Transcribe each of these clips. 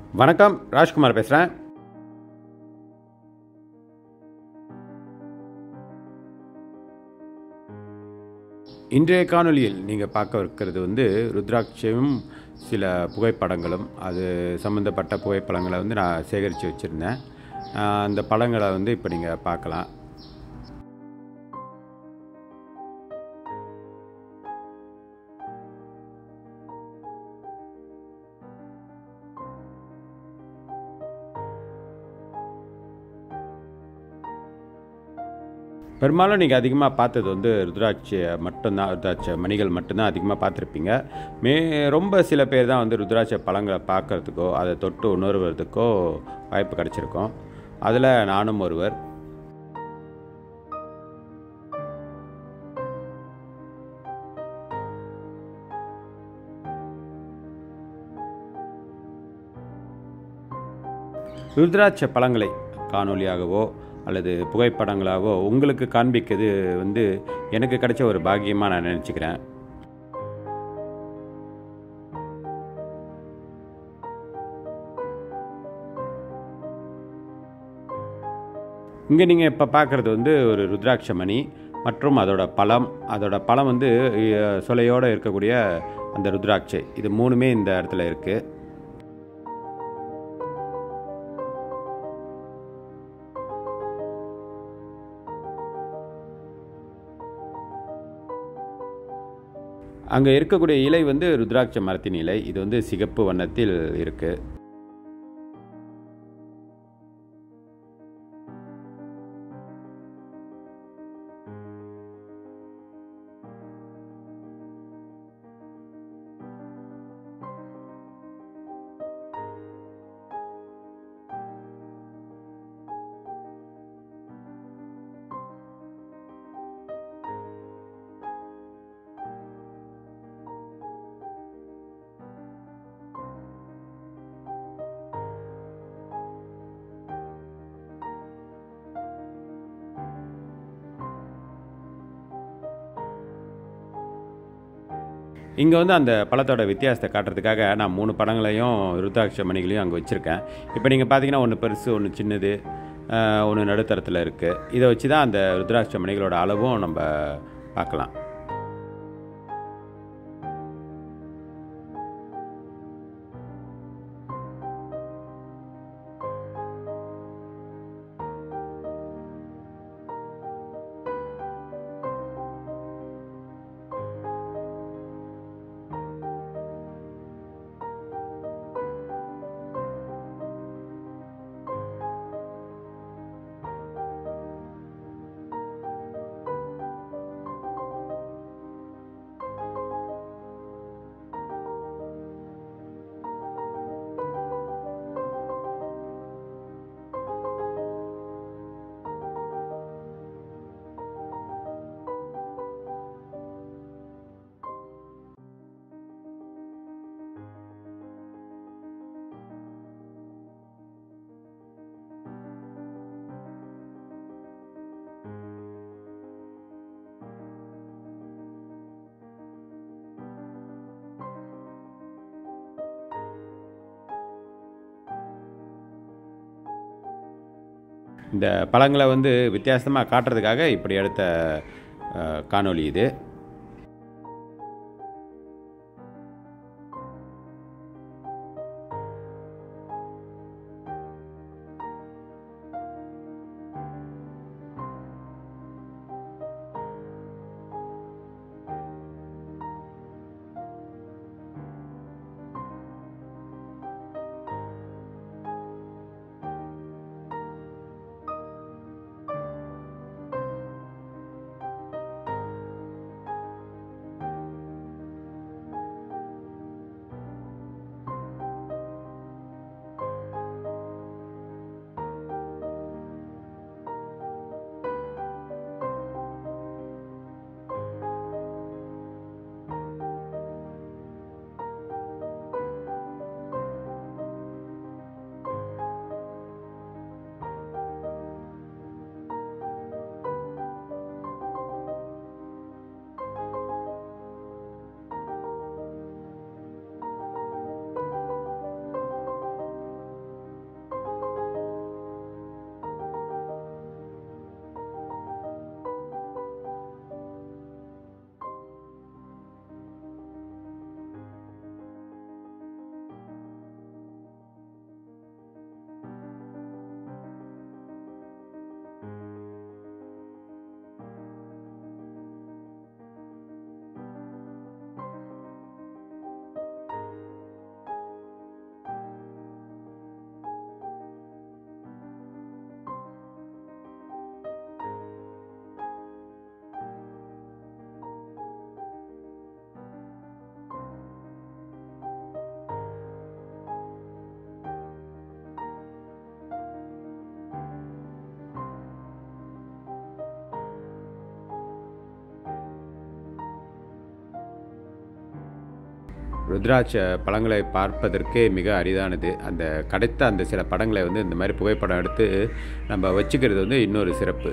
வணக்கம் ராஜ்குமார் பேசுகிறேன் இன்றைய காணொளியில் நீங்கள் பார்க்க இருக்கிறது வந்து ருத்ராட்சியும் சில புகைப்படங்களும் அது சம்மந்தப்பட்ட புகைப்படங்களை வந்து நான் சேகரித்து வச்சுருந்தேன் ஆஹ் அந்த படங்களை வந்து இப்போ நீங்கள் பார்க்கலாம் பெரும்பாலும் நீங்கள் அதிகமாக பார்த்தது வந்து ருத்ராட்சியை மட்டும்தான் ருத்ராட்ச மணிகள் மட்டும்தான் அதிகமாக பார்த்துருப்பீங்க மே ரொம்ப சில பேர் தான் வந்து ருத்ராட்ச பழங்களை பார்க்கறதுக்கோ அதை தொட்டு உணர்வதுக்கோ வாய்ப்பு கிடச்சிருக்கோம் அதில் நானும் ஒருவர் ருத்ராட்ச பழங்களை காணொளியாகவோ அல்லது புகைப்படங்களாகவோ உங்களுக்கு காண்பிக்கிறது வந்து எனக்கு கிடைச்ச ஒரு பாக்கியமாக நான் நினச்சிக்கிறேன் இங்கே நீங்கள் இப்போ பார்க்குறது வந்து ஒரு ருத்ராட்ச மணி மற்றும் அதோட பழம் அதோட பழம் வந்து அஹ், சொலையோடு இருக்கக்கூடிய அந்த ருத்ராட்சை இது மூணுமே இந்த இடத்துல இருக்குது அங்கே இருக்கக்கூடிய இலை வந்து ருத்ராட்ச மரத்தின் இலை இது வந்து சிகப்பு வண்ணத்தில் இருக்கு இங்கே வந்து அந்த பழத்தோட வித்தியாசத்தை காட்டுறதுக்காக நான் மூணு படங்களையும் ருத்ராட்ச மணிகளையும் அங்கே வச்சுருக்கேன் இப்போ நீங்கள் பார்த்தீங்கன்னா ஒன்று பெருசு ஒன்று சின்னது ஒன்று நடுத்தரத்தில் இருக்குது இதை வச்சு தான் அந்த ருத்ராட்ச மணிகளோட அளவும் நம்ம பார்க்கலாம் இந்த பழங்களை வந்து வித்தியாசமாக காட்டுறதுக்காக இப்படி எடுத்த அஹ், காணொளி இது ருத்ராட்ச பழங்களை பார்ப்பதற்கே மிக அரிதானது அந்த கிடைத்த அந்த சில படங்களை வந்து இந்த மாதிரி புகைப்படம் எடுத்து நம்ம வச்சுக்கிறது வந்து இன்னொரு சிறப்பு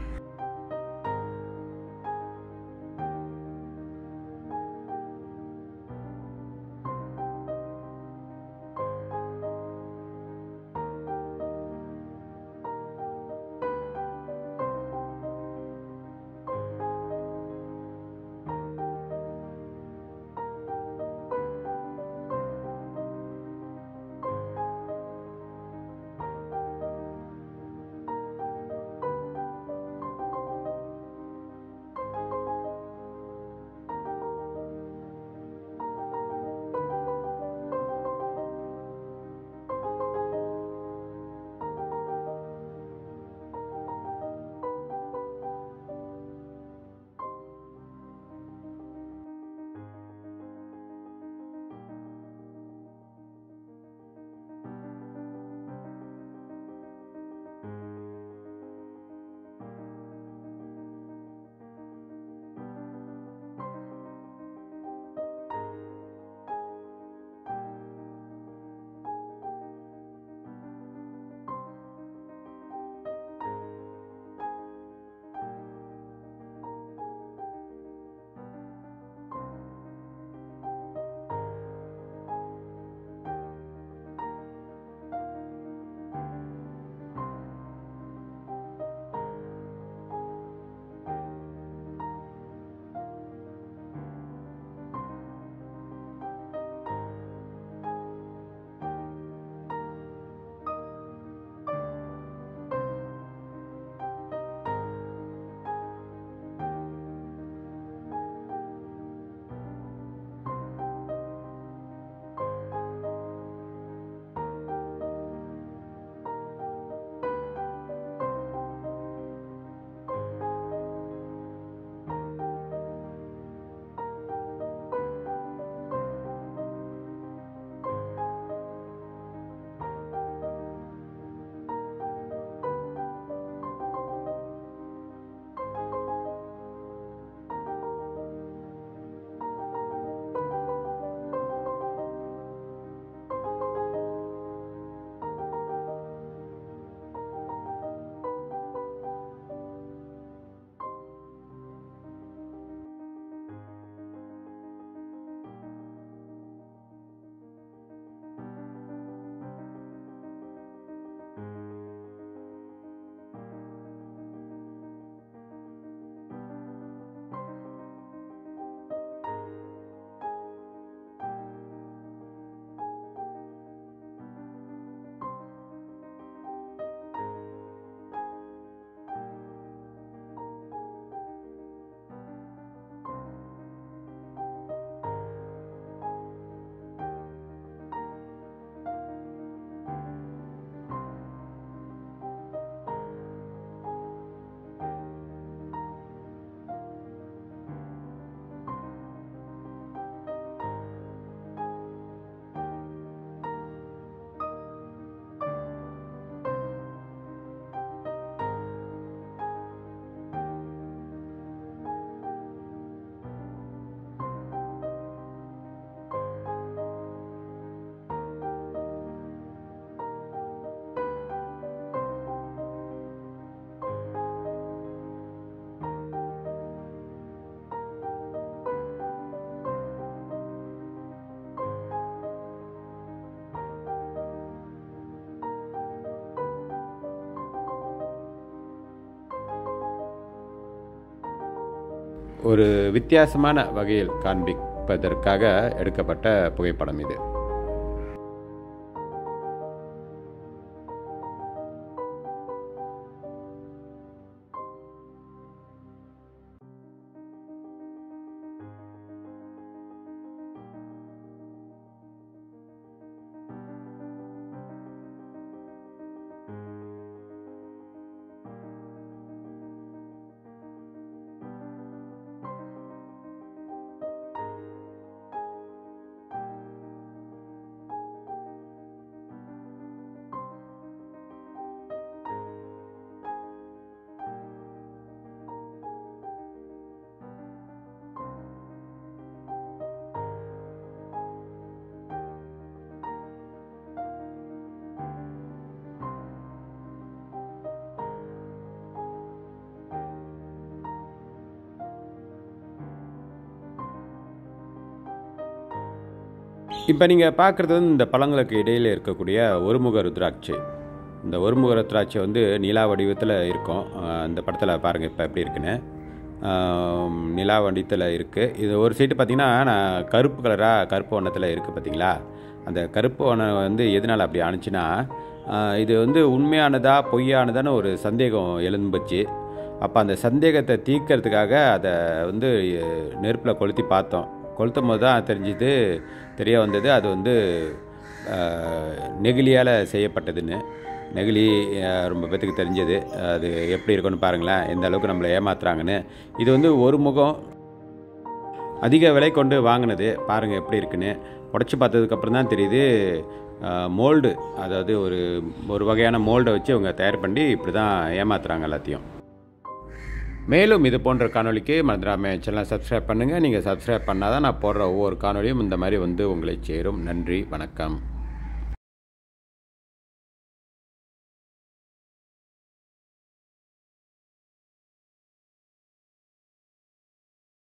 ஒரு வித்தியாசமான வகையில் காண்பிப்பதற்காக எடுக்கப்பட்ட புகைப்படம் இது இப்போ நீங்கள் பார்க்குறது வந்து இந்த பழங்களுக்கு இடையில் இருக்கக்கூடிய ஒருமுக ருத்ராட்சை இந்த ஒருமுக ருத்ராட்சை வந்து நிலா வடிவத்தில் இருக்கும் அஹ் இந்த படத்தில் பாருங்கள் இப்போ எப்படி இருக்குன்னு ஆம், நிலா வடிவத்தில் இருக்குது இது ஒரு சைட்டு பார்த்தீங்கன்னா நான் கருப்பு கலராக கருப்பு வண்ணத்தில் இருக்குது பார்த்தீங்களா அந்த கருப்பு வண்ணம் வந்து எதனால் அப்படி ஆணுச்சுன்னா அஹ் இது வந்து உண்மையானதா பொய்யானதான்னு ஒரு சந்தேகம் எழும்புச்சு அப்போ அந்த சந்தேகத்தை தீர்க்கறதுக்காக அதை வந்து நெருப்பில் கொளுத்தி பார்த்தோம் கொளுத்தும் போது தான் தெரிஞ்சுது தெரிய வந்தது அது வந்து நெகிழியால் செய்யப்பட்டதுன்னு நெகிழி அஹ், ரொம்ப பேத்துக்கு தெரிஞ்சது அது எப்படி இருக்குன்னு பாருங்களேன் எந்த அளவுக்கு நம்மளை ஏமாத்துறாங்கன்னு இது வந்து ஒரு முகம் அதிக விலை கொண்டு வாங்கினது பாருங்கள் எப்படி இருக்குன்னு உடச்சி பார்த்ததுக்கப்புறம் தான் தெரியுது மோல்டு அதாவது ஒரு ஒரு வகையான மோல்டை வச்சு அவங்க தயார் பண்ணி இப்படி தான் ஏமாத்துறாங்க எல்லாத்தையும் மேலும் இது போன்ற காணொளிக்கு மறந்துடாம சேனலை சப்ஸ்கிரைப் பண்ணுங்கள் நீங்கள் சப்ஸ்கிரைப் பண்ணால் தான் நான் போடுற ஒவ்வொரு காணொளியும் இந்த மாதிரி வந்து உங்களை சேரும் நன்றி வணக்கம்